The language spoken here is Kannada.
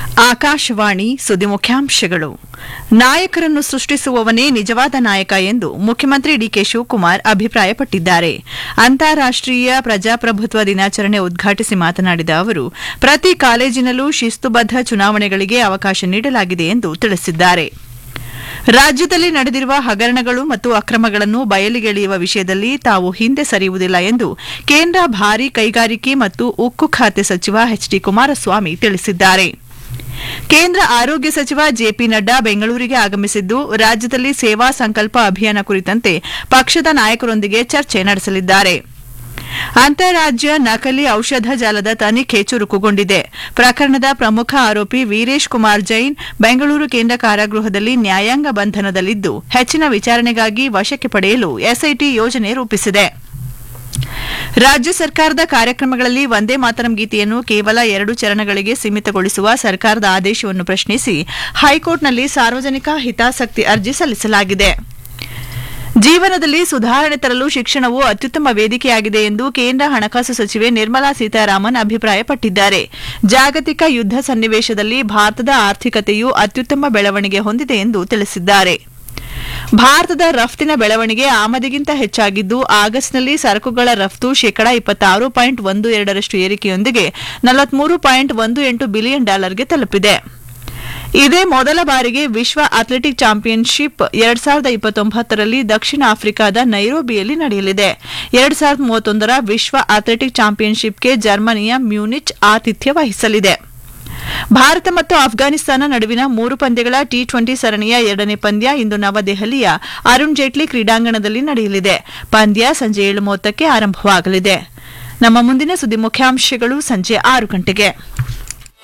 ಆಕಾಶವಾಣಿ ಸುದ್ದಿ ಮುಖ್ಯಾಂಶಗಳು ನಾಯಕರನ್ನು ಸೃಷ್ಟಿಸುವವನೇ ನಿಜವಾದ ನಾಯಕ ಎಂದು ಮುಖ್ಯಮಂತ್ರಿ ಡಿಕೆ ಶಿವಕುಮಾರ್ ಅಭಿಪ್ರಾಯಪಟ್ಟಿದ್ದಾರೆ ಅಂತಾರಾಷ್ಟೀಯ ಪ್ರಜಾಪ್ರಭುತ್ವ ದಿನಾಚರಣೆ ಉದ್ಘಾಟಿಸಿ ಮಾತನಾಡಿದ ಅವರು ಪ್ರತಿ ಕಾಲೇಜಿನಲ್ಲೂ ಶಿಸ್ತುಬದ್ಧ ಚುನಾವಣೆಗಳಿಗೆ ಅವಕಾಶ ನೀಡಲಾಗಿದೆ ಎಂದು ತಿಳಿಸಿದ್ದಾರೆ ರಾಜ್ಯದಲ್ಲಿ ನಡೆದಿರುವ ಹಗರಣಗಳು ಮತ್ತು ಅಕ್ರಮಗಳನ್ನು ಬಯಲಿಗೆಳೆಯುವ ವಿಷಯದಲ್ಲಿ ತಾವು ಹಿಂದೆ ಸರಿಯುವುದಿಲ್ಲ ಎಂದು ಕೇಂದ್ರ ಭಾರೀ ಕೈಗಾರಿಕೆ ಮತ್ತು ಉಕ್ಕು ಖಾತೆ ಸಚಿವ ಎಚ್ ಡಿ ಕುಮಾರಸ್ವಾಮಿ ತಿಳಿಸಿದ್ದಾರೆ ಕೇಂದ್ರ ಆರೋಗ್ಯ ಸಚಿವ ಜೆಪಿ ನಡ್ಡಾ ಬೆಂಗಳೂರಿಗೆ ಆಗಮಿಸಿದ್ದು ರಾಜ್ಯದಲ್ಲಿ ಸೇವಾ ಸಂಕಲ್ಪ ಅಭಿಯಾನ ಕುರಿತಂತೆ ಪಕ್ಷದ ನಾಯಕರೊಂದಿಗೆ ಚರ್ಚೆ ನಡೆಸಲಿದ್ದಾರೆ ಅಂತಾರಾಜ್ಯ ನಕಲಿ ಔಷಧ ಜಾಲದ ತನಿಖೆ ಚುರುಕುಗೊಂಡಿದೆ ಪ್ರಕರಣದ ಪ್ರಮುಖ ಆರೋಪಿ ವೀರೇಶ್ ಕುಮಾರ್ ಜೈನ್ ಬೆಂಗಳೂರು ಕೇಂದ್ರ ಕಾರಾಗೃಹದಲ್ಲಿ ನ್ಯಾಯಾಂಗ ಬಂಧನದಲ್ಲಿದ್ದು ಹೆಚ್ಚಿನ ವಿಚಾರಣೆಗಾಗಿ ವಶಕ್ಕೆ ಪಡೆಯಲು ಎಸ್ಐಟಿ ಯೋಜನೆ ರೂಪಿಸಿದೆ ರಾಜ್ಯ ಸರ್ಕಾರದ ಕಾರ್ಯಕ್ರಮಗಳಲ್ಲಿ ವಂದೇ ಮಾತರಂ ಗೀತೆಯನ್ನು ಕೇವಲ ಎರಡು ಚರಣಗಳಿಗೆ ಸೀಮಿತಗೊಳಿಸುವ ಸರ್ಕಾರದ ಆದೇಶವನ್ನು ಪ್ರಶ್ನಿಸಿ ಹೈಕೋರ್ಟ್ನಲ್ಲಿ ಸಾರ್ವಜನಿಕ ಹಿತಾಸಕ್ತಿ ಅರ್ಜಿ ಸಲ್ಲಿಸಲಾಗಿದೆ ಜೀವನದಲ್ಲಿ ಸುಧಾರಣೆ ತರಲು ಶಿಕ್ಷಣವು ಅತ್ಯುತ್ತಮ ವೇದಿಕೆಯಾಗಿದೆ ಎಂದು ಕೇಂದ್ರ ಹಣಕಾಸು ಸಚಿವೆ ನಿರ್ಮಲಾ ಸೀತಾರಾಮನ್ ಅಭಿಪ್ರಾಯಪಟ್ಟಿದ್ದಾರೆ ಜಾಗತಿಕ ಯುದ್ಧ ಸನ್ನಿವೇಶದಲ್ಲಿ ಭಾರತದ ಆರ್ಥಿಕತೆಯು ಅತ್ಯುತ್ತಮ ಬೆಳವಣಿಗೆ ಹೊಂದಿದೆ ಎಂದು ತಿಳಿಸಿದ್ದಾರೆ ಭಾರತದ ರಫ್ತಿನ ಬೆಳವಣಿಗೆ ಆಮದಿಗಿಂತ ಹೆಚ್ಚಾಗಿದ್ದು ಆಗಸ್ಟ್ನಲ್ಲಿ ಸರಕುಗಳ ರಫ್ತು ಶೇಕಡಾ ಇಪ್ಪತ್ತಾರು ಪಾಯಿಂಟ್ ಒಂದು ಎರಡರಷ್ಟು ಏರಿಕೆಯೊಂದಿಗೆ ನಲವತ್ಮೂರು ಪಾಯಿಂಟ್ ಒಂದು ಎಂಟು ಬಿಲಿಯನ್ ಡಾಲರ್ಗೆ ತಲುಪಿದೆ ಇದೇ ಮೊದಲ ಬಾರಿಗೆ ವಿಶ್ವ ಅಥ್ಲೆಟಿಕ್ ಚಾಂಪಿಯನ್ಶಿಪ್ ಎರಡ್ ಸಾವಿರದ ಇಪ್ಪತ್ತೊಂಬತ್ತರಲ್ಲಿ ದಕ್ಷಿಣ ಆಫ್ರಿಕಾದ ನೈರೋಬಿಯಲ್ಲಿ ನಡೆಯಲಿದೆ ಎರಡ್ ಸಾವಿರದ ಮೂವತ್ತೊಂದರ ವಿಶ್ವ ಅಥ್ಲೆಟಿಕ್ ಚಾಂಪಿಯನ್ಶಿಪ್ಗೆ ಜರ್ಮನಿಯ ಮ್ಯೂನಿಚ್ ಆತಿಥ್ಯ ವಹಿಸಲಿದೆ ಭಾರತ ಮತ್ತು ಅಫ್ಘಾನಿಸ್ತಾನ ನಡುವಿನ ಮೂರು ಪಂದ್ಯಗಳ ಟಿ ಟ್ವೆಂಟಿ ಸರಣಿಯ ಎರಡನೇ ಪಂದ್ಯ ಇಂದು ನವದೆಹಲಿಯ ಅರುಣ್ ಜೇಟ್ಲಿ ಕ್ರೀಡಾಂಗಣದಲ್ಲಿ ನಡೆಯಲಿದೆ ಪಂದ್ಯ ಸಂಜೆ ಏಳು ಮೂವತ್ತಕ್ಕೆ ಆರಂಭವಾಗಲಿದೆ ನಮ್ಮ ಮುಂದಿನ ಸುದ್ದಿ ಮುಖ್ಯಾಂಶಗಳು ಸಂಜೆ ಆರು ಗಂಟೆಗೆ